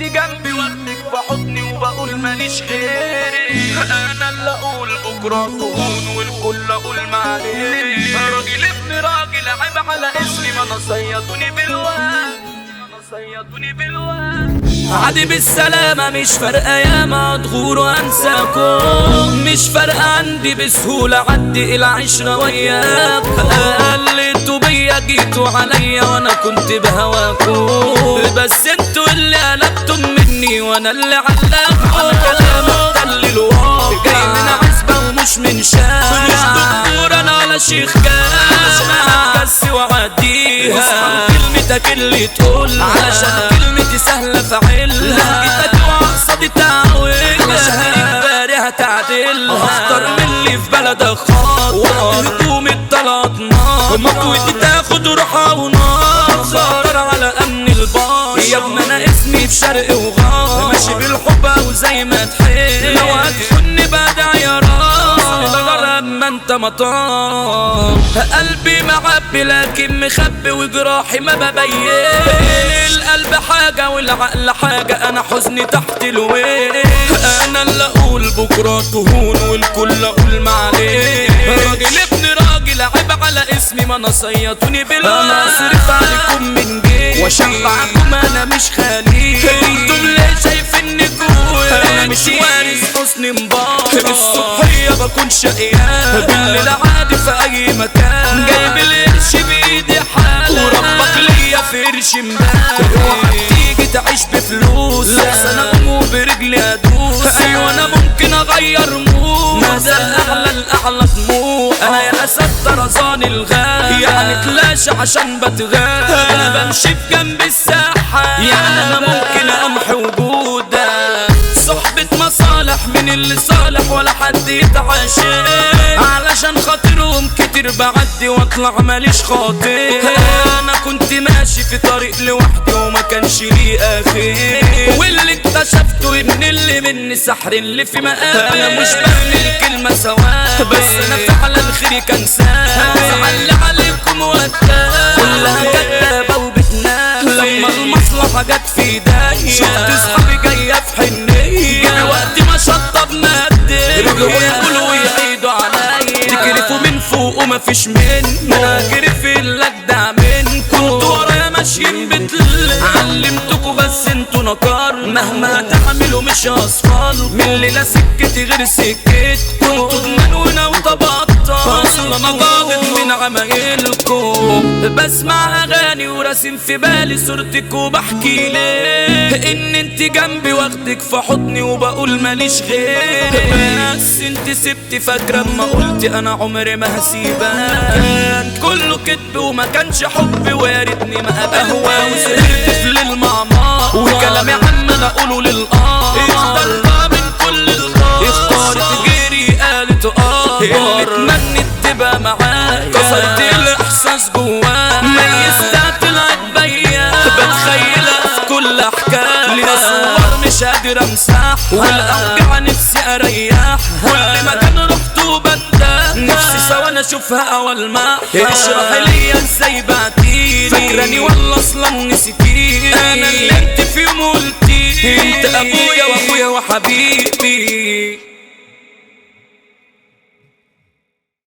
جنبي واخدك في حضني وبقول ماليش غيري انا اللي اقول بكره تهون والكل اقول معلش راجل ابن راجل عيب على اسمي ما انا صيدوني بالواد صيدوني بالواد عادي بالسلامة مش فارقة يا مدغور وانساكم مش فارقة عندي بسهولة عدي العشرة وياك قلتوا بيا جيتوا عليا وانا كنت بهواكم بس انتوا اللي قلبتم مني وانا اللي علقتكم انا كلامي محتل الواقع جاي من عزبة ومش من شارع مش دكتور انا ولا شيخ كان بس وعديها كلمتك اللي تقول علشان كلمتي سهلة فعلها لهجتك وعصبي تعويلها عشان اجباري هتعدلها اختار من اللي في بلدك خاطر هجوم الطلعت نار مطوتي تاخد روحها ونار خطر على امن البار يا ابني انا اسمي في شرق وغار ماشي بالحب او زي ما تحب لو هتخوني بدع يا راس لما انت مطار قلبي معبي لكن مخبي وجراحي ما ببين القلب حاجة والعقل حاجة انا حزني تحت الويل انا اللي اقول بكرة تهون والكل اقول معلش راجل ابن راجل عيب على اسمي ما انا صيطوني بالوقت انا اصرف عليكم من جيبي واشبعكم انا مش خليل انتم ليه شايفيني جوا انا مش وارث حسن مبارك الصبحية بكون شقيان بالليل عادي في اي مكان جايب القرش بايدي حالة وربك ليا في قرش امبارح اوعى تيجي تعيش بفلوس لا انا اقوم برجلي ادوس ايوه انا ممكن اغير مود ده الاعلى الاعلى طموح انا يا اسد طرزان الغاب يعني تلاشى عشان بتغاب انا بمشي في جنب الساحة يعني انا ممكن امحي وجودك صحبة مصالح من اللي صالح ولا حد يتعاشر علشان خاطرهم كتير بعدي واطلع ماليش خاطر انا كنت ماشي في طريق لوحدي وما كانش لي اخر واللي اكتشفته ان اللي مني سحر اللي في مقامي انا مش بعمل كلمة سواء بس انا فعلا خيري كان سام زعل عليكم وقتها كلها كدابة وبتنام لما المصلحة جت في ايديا شفت صحابي جاية في حنية جه وقت ما شطب مادي رجعوا يقولوا ويعيدوا عليا تكرفوا من فوق ومفيش منه انا اجرف الجدع منكم كنتوا ورايا ماشيين بتل علمتكوا بس انتوا نكار مهما تعملوا مش اصفال من ليلة سكتي غير سكتكم تضمنوا وناو طبطل اصل انا ضاغط من عمايلكم بسمع اغاني وراسم في بالي صورتك وبحكي ليه ان انت جنبي واخدك في حضني وبقول ماليش غير بس انت سبتي فاكره اما قلتي انا عمري ما هسيبك كله كدب وما كانش حب ويا ريتني ما قابلها وسهرت في للمعمار وكلامي عم انا اقوله للقار اختارها من كل الغار اختارت غيري قالت اه اللي اتمنت تبقى معاك كسرت الاحساس جواك ميزتها طلعت بيا بتخيلها في كل احكام ليها صور مش قادر امسح والاوجع نفسي اريح كل مكان رحت وبندم نفسي سوا انا اشوفها اول ما اشرح لي ازاي بعتيني فاكراني ولا اصلا نسيتيني انا اللي انت في يوم قلتي انت ابويا واخويا وحبيبي